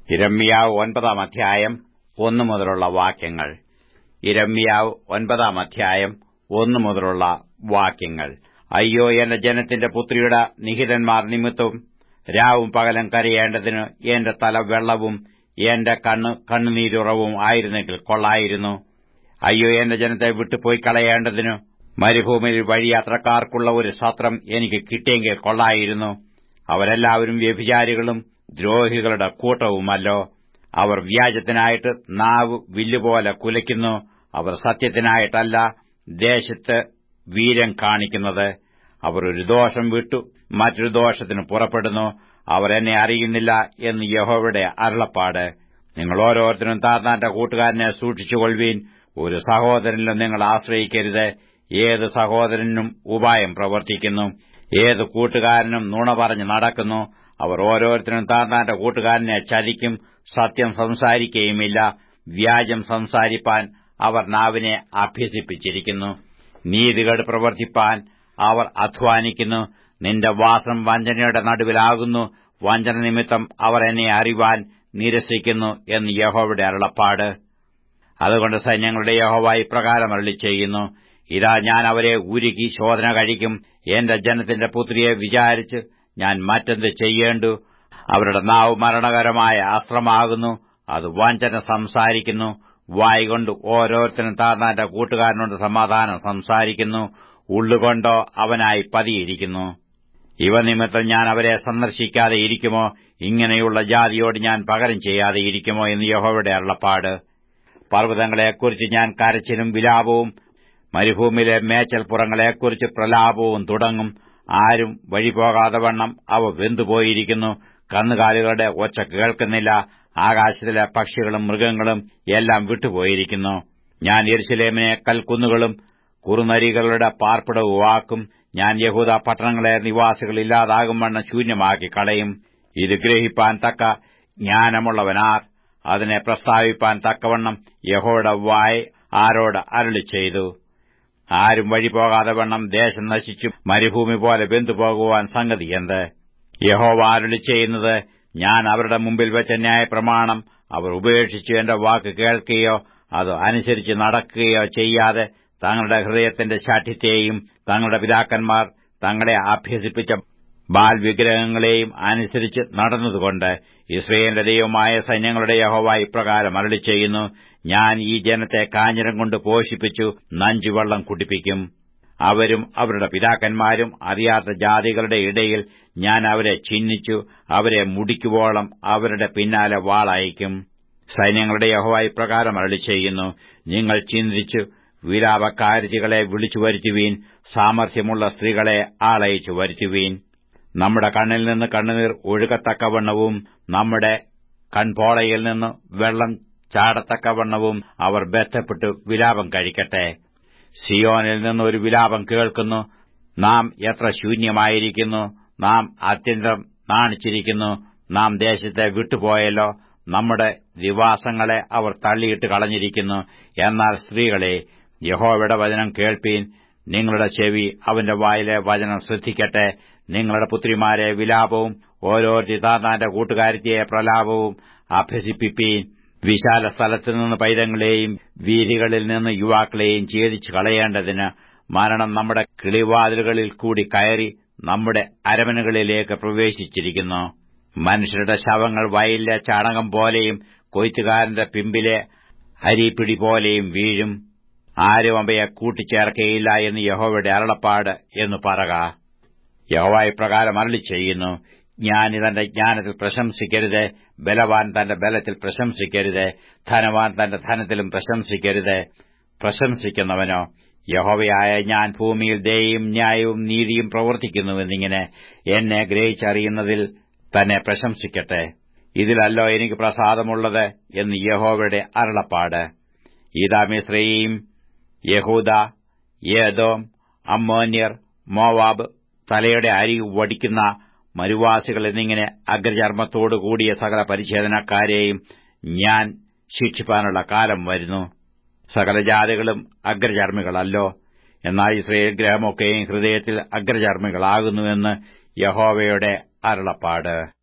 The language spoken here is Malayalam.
ഇരമ്യാവ് ഒൻപതാം അധ്യായം ഒന്നു മുതലുള്ള വാക്യങ്ങൾ ഇരമ്യാവ് ഒൻപതാം അധ്യായം ഒന്നു മുതലുള്ള വാക്യങ്ങൾ അയ്യോ എന്റെ ജനത്തിന്റെ പുത്രിയുടെ നിഹിതന്മാർ നിമിത്തവും രാവും പകലും കരയേണ്ടതിന് എന്റെ തല വെള്ളവും എന്റെ കണ്ണ് കണ്ണുനീരുറവും ആയിരുന്നെങ്കിൽ കൊള്ളായിരുന്നു അയ്യോ എന്റെ ജനത്തെ വിട്ടുപോയി കളയേണ്ടതിന് മരുഭൂമിയിൽ വഴിയാത്രക്കാർക്കുള്ള ഒരു സത്രം എനിക്ക് കിട്ടിയെങ്കിൽ കൊള്ളായിരുന്നു അവരെല്ലാവരും വ്യഭിചാരികളും ദ്രോഹികളുടെ കൂട്ടവുമല്ലോ അവർ വ്യാജത്തിനായിട്ട് നാവ് വില്ലുപോലെ കുലയ്ക്കുന്നു അവർ സത്യത്തിനായിട്ടല്ല ദേശത്ത് വീരം കാണിക്കുന്നത് അവർ ഒരു ദോഷം വിട്ടു മറ്റൊരു ദോഷത്തിന് പുറപ്പെടുന്നു അവർ എന്നെ അറിയുന്നില്ല എന്ന് യഹോവയുടെ അരുളപ്പാട് നിങ്ങൾ ഓരോരുത്തരും താർന്നാന്റെ കൂട്ടുകാരനെ സൂക്ഷിച്ചുകൊള്ളുവീൻ ഒരു സഹോദരനിലും നിങ്ങൾ ആശ്രയിക്കരുത് ഏത് സഹോദരനും ഉപായം പ്രവർത്തിക്കുന്നു ഏത് കൂട്ടുകാരനും നുണ പറഞ്ഞ് നടക്കുന്നു അവർ ഓരോരുത്തരും താന്താന്റെ കൂട്ടുകാരനെ ചതിക്കും സത്യം സംസാരിക്കുകയുമില്ല വ്യാജം സംസാരിപ്പാൻ അവർ നാവിനെ അഭ്യസിപ്പിച്ചിരിക്കുന്നു നീതികേട് പ്രവർത്തിപ്പാൻ അവർ അധ്വാനിക്കുന്നു നിന്റെ വാസം വഞ്ചനയുടെ നടുവിലാകുന്നു വഞ്ചന നിമിത്തം അവർ എന്നെ അറിവാൻ നിരസിക്കുന്നു എന്ന് യഹോവയുടെ അരുളപ്പാട് അതുകൊണ്ട് സൈന്യങ്ങളുടെ യഹോവ ഇപ്രകാരം അരളി ചെയ്യുന്നു ഇതാ ഞാൻ അവരെ ഉരുക്കി ശോധന കഴിക്കും എന്റെ ജനത്തിന്റെ പുത്രിയെ വിചാരിച്ച് ഞാൻ മറ്റെന്ത് ചെയ്യേണ്ടു അവരുടെ നാവ് മരണകരമായ അസ്ത്രമാകുന്നു അത് വഞ്ചന സംസാരിക്കുന്നു വായികൊണ്ട് ഓരോരുത്തരും താർന്നാന്റെ കൂട്ടുകാരനോട് സമാധാനം സംസാരിക്കുന്നു ഉള്ളുകൊണ്ടോ അവനായി പതിയിരിക്കുന്നു ഇവ നിമിത്തം ഞാൻ അവരെ സന്ദർശിക്കാതെ ഇരിക്കുമോ ഇങ്ങനെയുള്ള ജാതിയോട് ഞാൻ പകരം ചെയ്യാതെ ഇരിക്കുമോ എന്ന് യഹോവയുടെ അരുളപ്പാട് പർവ്വതങ്ങളെക്കുറിച്ച് ഞാൻ കരച്ചിലും വിലാപവും മരുഭൂമിയിലെ മേച്ചൽപ്പുറങ്ങളെക്കുറിച്ച് പ്രലാപവും തുടങ്ങും ആരും വഴിപോകാതെ വണ്ണം അവ വെന്തുപോയിരിക്കുന്നു കന്നുകാലികളുടെ ഒച്ച കേൾക്കുന്നില്ല ആകാശത്തിലെ പക്ഷികളും മൃഗങ്ങളും എല്ലാം വിട്ടുപോയിരിക്കുന്നു ഞാൻ യെരുശലേമിനെ കൽക്കുന്നുകളും കുറുനരികളുടെ പാർപ്പിടവുമാക്കും ഞാൻ യഹൂദ പട്ടണങ്ങളെ നിവാസികൾ ഇല്ലാതാകും വണ്ണം ശൂന്യമാക്കി കളയും ഇത് ഗ്രഹിപ്പാൻ തക്ക ജ്ഞാനമുള്ളവനാർ അതിനെ പ്രസ്താവിപ്പാൻ തക്കവണ്ണം യഹോയുടെ വായ് ആരോട് അരളി ചെയ്തു ആരും വഴി പോകാതെ വണ്ണം ദേശം നശിച്ചു മരുഭൂമി പോലെ വെന്തുപോകുവാൻ സംഗതി എന്ത് യഹോവ അരുളി ചെയ്യുന്നത് ഞാൻ അവരുടെ മുമ്പിൽ വെച്ച ന്യായപ്രമാണം അവർ ഉപേക്ഷിച്ചു എന്റെ വാക്ക് കേൾക്കുകയോ അത് അനുസരിച്ച് നടക്കുകയോ ചെയ്യാതെ തങ്ങളുടെ ഹൃദയത്തിന്റെ ശാഠ്യത്തെയും തങ്ങളുടെ പിതാക്കന്മാർ തങ്ങളെ അഭ്യസിപ്പിച്ച ബാൽ വിഗ്രഹങ്ങളെയും അനുസരിച്ച് നടന്നതുകൊണ്ട് ഇസ്രയേലിന്റെ ദൈവമായ സൈന്യങ്ങളുടെ യഹോവ ഇപ്രകാരം അരളി ചെയ്യുന്നു ഞാൻ ഈ ജനത്തെ കാഞ്ഞിരം കൊണ്ട് പോഷിപ്പിച്ചു നഞ്ചുവെള്ളം കുടിപ്പിക്കും അവരും അവരുടെ പിതാക്കന്മാരും അറിയാത്ത ജാതികളുടെ ഇടയിൽ ഞാൻ അവരെ ചിഹ്നിച്ചു അവരെ മുടിക്കുവോളം അവരുടെ പിന്നാലെ വാളയക്കും സൈന്യങ്ങളുടെ യഹോവ ഇപ്രകാരം അരളി ചെയ്യുന്നു നിങ്ങൾ ചിന്തിച്ചു വിലാപക്കാരികളെ വിളിച്ചു വരുത്തുവീൻ സാമർഥ്യമുള്ള സ്ത്രീകളെ ആളയിച്ചു വരുത്തുവീൻ നമ്മുടെ കണ്ണിൽ നിന്ന് കണ്ണുനീർ ഒഴുകത്തക്കവണ്ണവും നമ്മുടെ കൺപോളയിൽ നിന്ന് വെള്ളം ചാടത്തക്കവണ്ണവും അവർ ബന്ധപ്പെട്ട് വിലാപം കഴിക്കട്ടെ സിയോനിൽ നിന്ന് ഒരു വിലാപം കേൾക്കുന്നു നാം എത്ര ശൂന്യമായിരിക്കുന്നു നാം അത്യന്തം നാണിച്ചിരിക്കുന്നു നാം ദേശത്തെ വിട്ടുപോയല്ലോ നമ്മുടെ നിവാസങ്ങളെ അവർ തള്ളിയിട്ട് കളഞ്ഞിരിക്കുന്നു എന്നാൽ സ്ത്രീകളെ യഹോവയുടെ വചനം കേൾപ്പീൻ നിങ്ങളുടെ ചെവി അവന്റെ വായിലെ വചനം ശ്രദ്ധിക്കട്ടെ നിങ്ങളുടെ പുത്രിമാരെ വിലാപവും ഓരോ തിതാന്താന്റെ കൂട്ടുകാരത്തിയെ പ്രലാപവും അഭ്യസിപ്പിപ്പീൻ വിശാല സ്ഥലത്തു നിന്ന് പൈതങ്ങളെയും വീതികളിൽ നിന്ന് യുവാക്കളെയും ഛേദിച്ചു കളയേണ്ടതിന് മരണം നമ്മുടെ കിളിവാതിലുകളിൽ കൂടി കയറി നമ്മുടെ അരമനകളിലേക്ക് പ്രവേശിച്ചിരിക്കുന്നു മനുഷ്യരുടെ ശവങ്ങൾ വയലിലെ ചാണകം പോലെയും കൊയ്ത്തുകാരന്റെ പിമ്പിലെ അരിപ്പിടി പോലെയും വീഴും ആരും അവയെ കൂട്ടിച്ചേർക്കയില്ല എന്ന് യഹോവയുടെ അരുളപ്പാട് എന്ന് പറക യഹോവ ഇപ്രകാരം അരളി ചെയ്യുന്നു ജ്ഞാനി തന്റെ ജ്ഞാനത്തിൽ പ്രശംസിക്കരുത് ബലവാൻ തന്റെ ബലത്തിൽ പ്രശംസിക്കരുത് ധനവാൻ തന്റെ ധനത്തിലും പ്രശംസിക്കരുത് പ്രശംസിക്കുന്നവനോ യഹോവയായ ഞാൻ ഭൂമിയിൽ ദയയും ന്യായവും നീതിയും പ്രവർത്തിക്കുന്നുവെന്നിങ്ങനെ എന്നെ ഗ്രഹിച്ചറിയുന്നതിൽ തന്നെ പ്രശംസിക്കട്ടെ ഇതിലല്ലോ എനിക്ക് പ്രസാദമുള്ളത് എന്ന് യഹോവയുടെ അരുളപ്പാട് ഈതാമിശ്രയും യഹൂദ യേദോം അമ്മോന്യർ മോവാബ് തലയുടെ അരി വടിക്കുന്ന മരുവാസികൾ എന്നിങ്ങനെ അഗ്രചർമ്മത്തോടു കൂടിയ സകല പരിച്ഛേദനക്കാരെയും ഞാൻ ശിക്ഷിപ്പാനുള്ള കാലം വരുന്നു സകല ജാതികളും അഗ്രചർമ്മികളല്ലോ എന്നാൽ ഇസ്രയേൽ ഗ്രഹമൊക്കെയും ഹൃദയത്തിൽ അഗ്രചർമ്മികളാകുന്നുവെന്ന് യഹോവയുടെ അരുളപ്പാട്